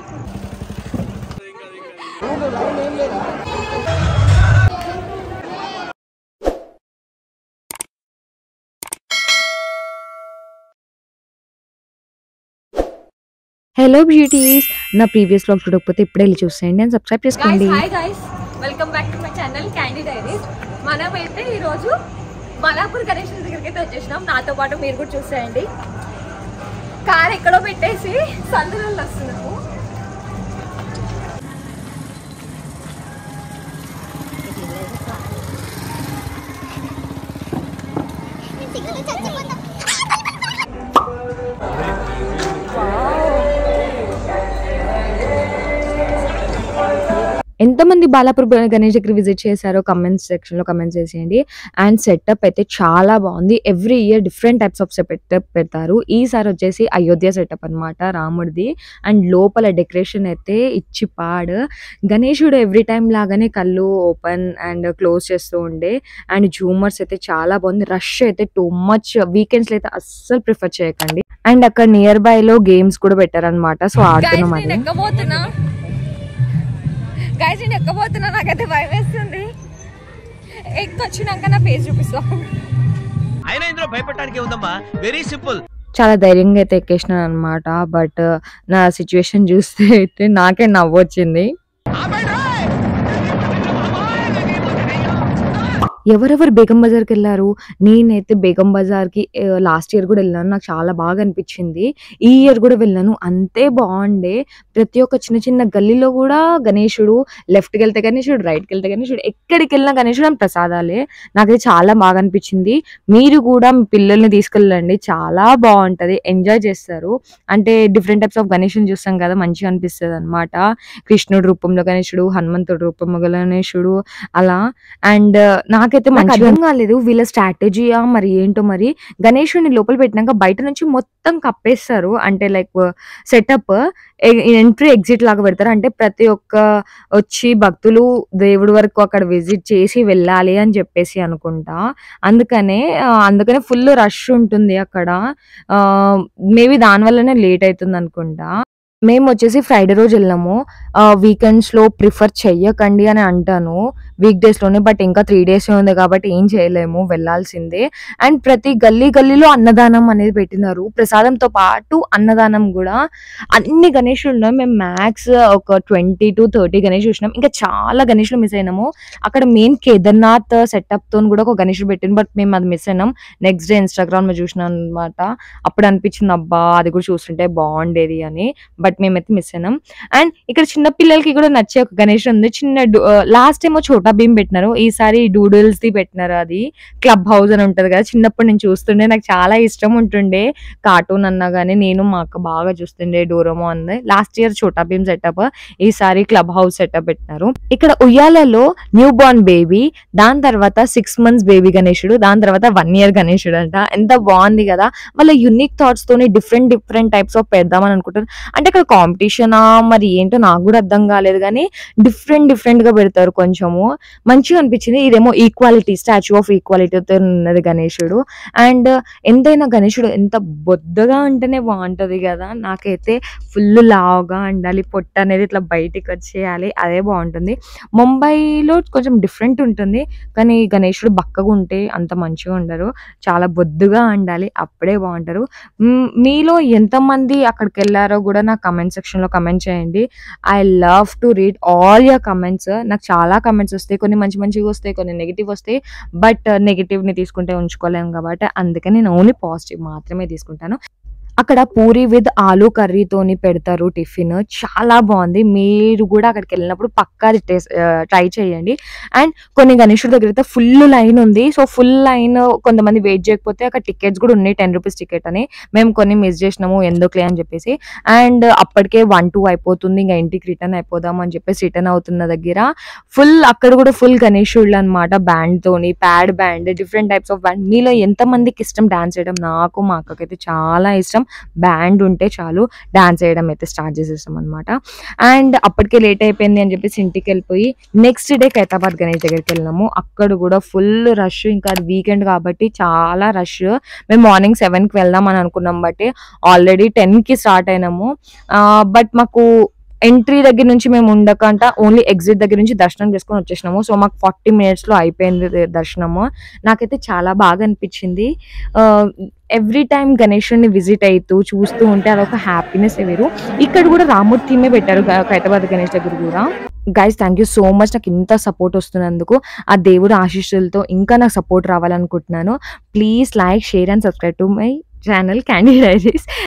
hello beauties నా previous blog చూడకపోతే ఇప్పుడే వెళ్ళి చూసేయండి అండ్ సబ్స్క్రైబ్ గైస్ చేసుకోండి hi guys welcome back to my channel candy diaries మనం అయితే ఈరోజు మలాపూర్ గణేష్ దగ్గరికి అయితే వచ్చేసినాం నాతో పాటు మీరు కూడా చూసేయండి కార్ ఎక్కడో పెట్టేసి సందులో వస్తున్నాము ఎంతమంది బాలాపూర్ గణేష్ దగ్గర విజిట్ చేశారో కమెంట్స్ సెక్షన్ లో కమెంట్స్ చేసేయండి అండ్ సెటప్ అయితే చాలా బాగుంది every year different types of setup పెడతారు ఈసారి వచ్చేసి అయోధ్య సెటప్ అన్నమాట రాముడిది అండ్ లోపల డెకరేషన్ అయితే ఇచ్చి పాడు గణేశుడు ఎవ్రీ టైం లాగానే కళ్ళు ఓపెన్ అండ్ క్లోజ్ చేస్తూ ఉండే అండ్ జూమర్స్ అయితే చాలా బాగుంది రష్ అయితే టూ మచ్ వీకెండ్స్ లో అయితే అస్సలు ప్రిఫర్ చేయకండి అండ్ అక్కడ నియర్ బై లో గేమ్స్ కూడా పెట్టారనమాట సో గైస్ ఆడుతున్నాం నేను అది ఎక్కబోతున్నా గైస్ నేను ఎక్కబోతున్నా నాకైతే భయం వేస్తుంది ఎక్కొచ్చినాక నా పేజ్ చూపిస్తాం అయినా ఇందులో భయపడటానికి ఉందమ్మా వెరీ సింపుల్ చాలా ధైర్యంగా అయితే ఎక్కేసినాను అనమాట బట్ నా సిచ్యువేషన్ చూస్తే అయితే నాకే నవ్వొచ్చింది ఎవరెవరు బేగం బజార్కి వెళ్ళారు నేనైతే బేగం బజార్కి లాస్ట్ ఇయర్ కూడా వెళ్ళాను నాకు చాలా బాగా అనిపించింది ఈ ఇయర్ కూడా వెళ్ళాను అంతే బాగుండే ప్రతి ఒక్క చిన్న చిన్న గల్లీలో కూడా గణేశుడు లెఫ్ట్కి వెళ్తే గణేశుడు రైట్కి వెళ్తే గణేశుడు ఎక్కడికి వెళ్ళినా గణేశుడు అని ప్రసాదాలే నాకైతే చాలా బాగా అనిపించింది మీరు కూడా మీ పిల్లల్ని తీసుకెళ్ళండి చాలా బాగుంటది ఎంజాయ్ చేస్తారు అంటే డిఫరెంట్ టైప్స్ ఆఫ్ గణేషుని చూస్తాం కదా మంచిగా అనిపిస్తుంది అనమాట కృష్ణుడు రూపంలో గణేశుడు హనుమంతుడు రూపంలో గణేశుడు అలా అండ్ నాకైతే మంచిగా అర్థం కాలేదు వీళ్ళ స్ట్రాటజీయా మరి ఏంటో మరి గణేశుడిని లోపల పెట్టినాక బయట నుంచి మొత్తం కప్పేస్తారు అంటే లైక్ సెటప్ ఎంట్రీ ఎగ్జిట్ లాగా పెడతారు అంటే ప్రతి ఒక్క వచ్చి భక్తులు దేవుడి వరకు అక్కడ విజిట్ చేసి వెళ్ళాలి అని చెప్పేసి అనుకుంటా అందుకనే ఆ, అందుకనే ఫుల్ రష్ ఉంటుంది అక్కడ మేబీ దాని వల్లనే లేట్ అవుతుంది అనుకుంటా మేము వచ్చేసి ఫ్రైడే రోజు వెళ్ళాము వీకెండ్స్ లో ప్రిఫర్ చెయ్యకండి అని అంటాను వీక్ డేస్ లోనే బట్ ఇంకా త్రీ డేస్ ఉంది కాబట్టి ఏం చేయలేము వెళ్ళాల్సిందే అండ్ ప్రతి గల్లీ గల్లీలో అన్నదానం అనేది పెట్టినారు ప్రసాదంతో పాటు అన్నదానం కూడా అన్ని గణేషులు ఉన్నాయి మేము మ్యాక్స్ ఒక ట్వంటీ టు థర్టీ గణేష్ చూసినాం ఇంకా చాలా గణేషులు మిస్ అయినాము అక్కడ మెయిన్ కేదార్నాథ్ సెటప్ తో కూడా ఒక గణేషుడు పెట్టింది బట్ మేము అది మిస్ అయినాం నెక్స్ట్ డే ఇన్స్టాగ్రామ్ లో చూసినాం అనమాట అప్పుడు అనిపించింది అబ్బా అది కూడా చూస్తుంటే బాగుండేది అని బట్ మేమైతే మిస్ అయినాం అండ్ ఇక్కడ చిన్న పిల్లలకి కూడా నచ్చే ఒక గణేష్ ఉంది చిన్న లాస్ట్ టైం చోటా భీమ్ పెట్టినారు ఈసారి డూడిల్స్ ది పెట్టినారు అది క్లబ్ హౌస్ అని ఉంటది కదా చిన్నప్పుడు నేను చూస్తుండే నాకు చాలా ఇష్టం ఉంటుండే కార్టూన్ అన్నా గానీ నేను మా అక్క బాగా చూస్తుండే డోరోమో అంది last year Chhota Bheem setup ఈసారి క్లబ్ హౌస్ సెటప్ పెట్టినారు ఇక్కడ ఉయ్యాలలో న్యూ బోర్న్ బేబీ దాని తర్వాత సిక్స్ మంత్స్ బేబీ గణేశుడు దాని తర్వాత వన్ ఇయర్ గణేశుడు అంట ఎంత బాగుంది కదా వాళ్ళ యునిక్ థాట్స్ తోని డిఫరెంట్ డిఫరెంట్ టైప్స్ ఆఫ్ పెడదామని అనుకుంటారు అంటే ఇక్కడ కాంపిటీషనా మరి ఏంటో నాకు కూడా అర్థం కాలేదు కానీ డిఫరెంట్ డిఫరెంట్ గా పెడతారు కొంచెము మంచిగా అనిపించింది ఇదేమో ఈక్వాలిటీ స్టాచ్యూ ఆఫ్ ఈక్వాలిటీతో ఉన్నది గణేశుడు అండ్ ఎంతైనా గణేశుడు ఎంత బొద్దగా ఉంటేనే బాగుంటది కదా నాకైతే ఫుల్ లావుగా ఉండాలి పొట్ట అనేది ఇట్లా బయటికి వచ్చేయాలి అదే బాగుంటుంది ముంబైలో కొంచెం డిఫరెంట్ ఉంటుంది కానీ గణేశుడు బక్కగా ఉంటే అంత మంచిగా ఉండరు చాలా బొద్దుగా ఉండాలి అప్పుడే బాగుంటారు మ్, మీలో ఎంతమంది అక్కడికి వెళ్ళారో కూడా నాకు కమెంట్ సెక్షన్ లో కమెంట్ చేయండి I love to read all your comments నాకు చాలా కమెంట్స్ వస్తాయి కొన్ని మంచి మంచిగా వస్తాయి కొన్ని నెగిటివ్ వస్తాయి బట్ నెగిటివ్ ని తీసుకుంటే ఉంచుకోలేము కాబట్టి అందుకని నేను ఓన్లీ పాజిటివ్ మాత్రమే తీసుకుంటాను అక్కడ పూరి విత్ ఆలూ కర్రీతోని పెడతారు టిఫిన్ చాలా బాగుంది మీరు కూడా అక్కడికి వెళ్ళినప్పుడు పక్కా ట్రై చేయండి అండ్ కొన్ని గణేశుడి దగ్గర అయితే ఫుల్ లైన్ ఉంది సో ఫుల్ లైన్ కొంతమంది వెయిట్ చేయకపోతే అక్కడ టికెట్స్ కూడా ఉన్నాయి టెన్ రూపీస్ టికెట్ అని మేము కొన్ని మిస్ చేసినాము ఎందుకులే అని చెప్పేసి అండ్ అప్పటికే వన్ టూ అయిపోతుంది ఇంకా ఇంటికి రిటర్న్ అయిపోదాం అని చెప్పేసి రిటర్న్ అవుతున్న దగ్గర ఫుల్ అక్కడ కూడా ఫుల్ గణేశుళ్ళు అనమాట బ్యాండ్ తోని pad band different types of band మీలో ఎంత మందికి ఇష్టం డాన్స్ చేయడం నాకు మా అక్కకైతే చాలా ఇష్టం బ్యాండ్ ఉంటే చాలు డాన్స్ చేయడం అయితే స్టార్ట్ చేసేస్తాం అనమాట అండ్ అప్పటికే లేట్ అయిపోయింది అని చెప్పేసి ఇంటికి వెళ్ళిపోయి నెక్స్ట్ డే ఖైతాబాద్ గణేష్ దగ్గరికి వెళ్ళినాము అక్కడ కూడా ఫుల్ రష్ ఇంకా అది వీకెండ్ కాబట్టి చాలా రష్ మేము మార్నింగ్ సెవెన్ కి వెళ్దాం అని అనుకున్నాం బట్ ఆల్రెడీ టెన్ కి స్టార్ట్ అయినాము బట్ మాకు ఎంట్రీ దగ్గర నుంచి మేము ఉండకంట ఓన్లీ ఎగ్జిట్ దగ్గర నుంచి దర్శనం చేసుకొని వచ్చేసినాము సో మాకు ఫార్టీ మినిట్స్లో అయిపోయింది ద- దర్శనము నాకైతే చాలా బాగా అనిపించింది ఎవ్రీ టైం గణేషుని విజిట్ అవుతూ చూస్తూ ఉంటే అదొక హ్యాపీనెస్ వేరు ఇక్కడ కూడా రాముడి థీమే పెట్టారు గ- ఖైరతాబాద్ గణేష్ దగ్గర కూడా guys thank you so much నాకు ఇంత సపోర్ట్ వస్తున్నందుకు ఆ దేవుడు ఆశీస్సులతో ఇంకా నాకు సపోర్ట్ రావాలనుకుంటున్నాను please like share and subscribe to my channel candy diaries